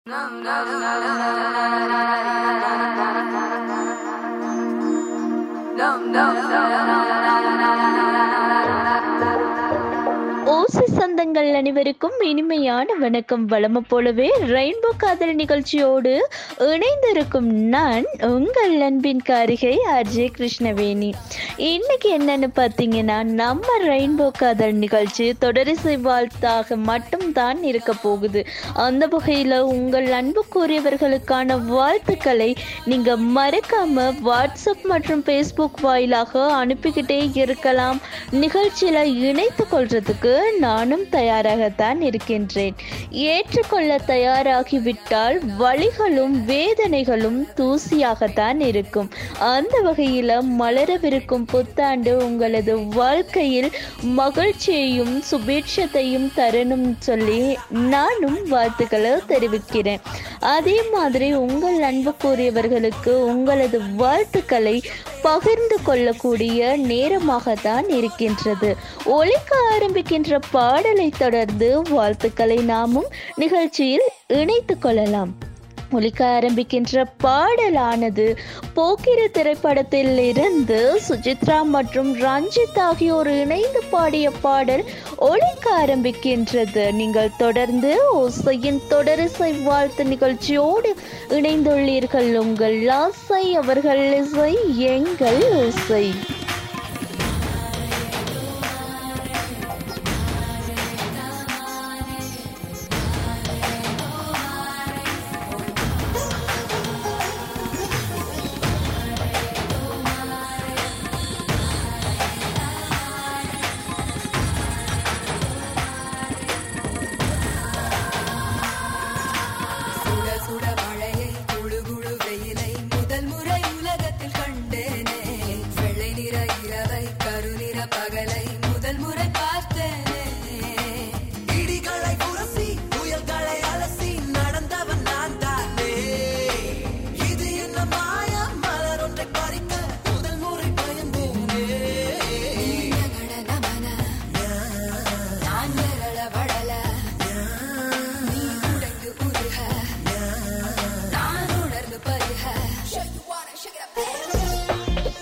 ஓசை சொந்தங்கள் அனைவருக்கும் இனிமையான வணக்கம் வளம போலவே ரெயின்போ காதல் நிகழ்ச்சியோடு இணைந்திருக்கும் நான் உங்கள் அன்பின் காரிகை ஆர்ஜே கிருஷ்ணவேணி இன்னைக்கு என்னன்னு பார்த்தீங்கன்னா நம்ம ரெயின்போ காதல் நிகழ்ச்சி தொடரிசை வாழ்த்தாக மட்டும்தான் இருக்க போகுது அந்த வகையில் உங்கள் அன்புக்குரியவர்களுக்கான வாழ்த்துக்களை நீங்கள் மறக்காம வாட்ஸ்அப் மற்றும் ஃபேஸ்புக் வாயிலாக அனுப்பிக்கிட்டே இருக்கலாம் நிகழ்ச்சியில் இணைத்து கொள்றதுக்கு நானும் தயாராகத்தான் இருக்கின்றேன் ஏற்றுக்கொள்ள தயாராகிவிட்டால் வழிகளும் வேதனைகளும் தூசியாகத்தான் இருக்கும் அந்த வகையில் மலரவிருக்கும் புத்தாண்டு உங்களது வாழ்க்கையில் மகிழ்ச்சியையும் சுபீட்சத்தையும் தரணும் சொல்லி நானும் வாழ்த்துக்களை தெரிவிக்கிறேன் அதே மாதிரி உங்கள் அன்புக்குரியவர்களுக்கு உங்களது வாழ்த்துக்களை பகிர்ந்து கொள்ளக்கூடிய நேரமாகத்தான் இருக்கின்றது ஒழிக்க ஆரம்பிக்கின்ற பாடலை தொடர்ந்து வாழ்த்துக்களை நாமும் நிகழ்ச்சியில் இணைத்து கொள்ளலாம் ஒலிக்க ஆரம்பிக்கின்ற பாடலானது போக்கிரி திரைப்படத்தில் இருந்து சுசித்ரா மற்றும் ரஞ்சித் ஆகியோர் இணைந்து பாடிய பாடல் ஒலிக்க ஆரம்பிக்கின்றது நீங்கள் தொடர்ந்து ஓசையின் தொடரிசை வாழ்த்து நிகழ்ச்சியோடு இணைந்துள்ளீர்கள் உங்கள் ஆசை அவர்கள் இசை எங்கள் ஓசை சுட சுட மழையை குழு குழு வெயிலை முதல் முறை உலகத்தில் கண்டேனே வெள்ளை நிற இரவை கருநிற பகலை முதல் முறை பார்த்தேனே இடிகளை உரசி புயல்களை அலசி நடந்தவன் நான் தானே இது என்ன மாயா மலர் ஒன்றை பறிக்க முதல் முறை பயந்தேனே நகட நமன நான் நிரள வளல நீ உடைந்து உருக நான் உணர்ந்து பருக Shake the water, shake it up.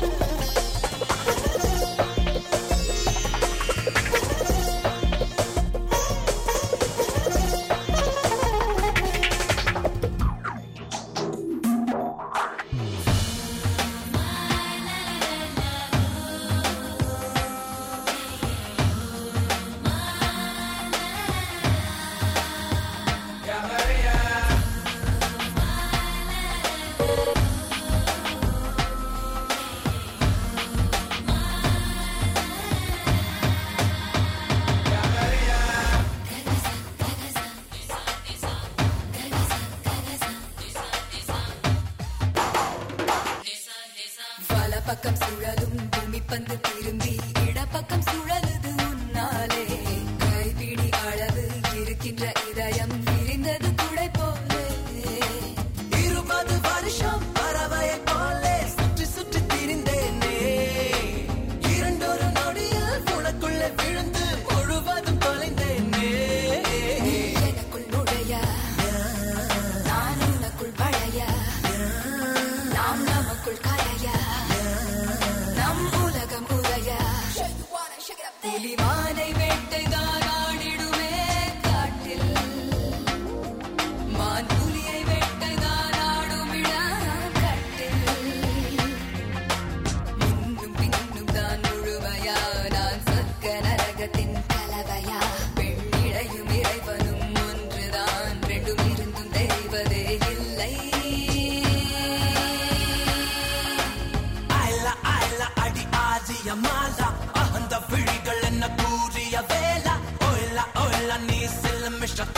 வல பக்கம் சுழலும் பூமி பந்து திரும்பி இடப்பக்கம் சுழலுது உன்னாலே கைப்பிடி அளவு இருக்கின்ற இதயம் விரிந்தது குடை போலே இருபது வருஷம் பறவையை போலே சுற்றி சுற்றி திரிந்தேனே இரண்டொரு நொடியில் உனக்குள்ளே விழுந்து முழுவதும் தொலைந்தேனே எனக்குள் நுழைய நான் உனக்குள் வளைய நாம் நமக்குள் கரைய நம் உலகம் உரைய புலிமானை வேட்டைதான் ஆடிடுமே காட்டில் மான் புலியை வேட்டைதான் ஆடுமிட கட்டில் முன்னும் பின்னும் தான் முழுமையா நான் சொர்க்க நரகத்தின் கலவையா பெண்ணிடையும் இறைவனும் ஒன்றுதான் ரெண்டும் இருந்தும் தெரிவதே இல்லை ஐல ஐல அடி ஆதிய மாலா அகந்த விழிகள் என்ன கூறிய வேலா ஒயில ஒயில நீ சில மிஷ்ட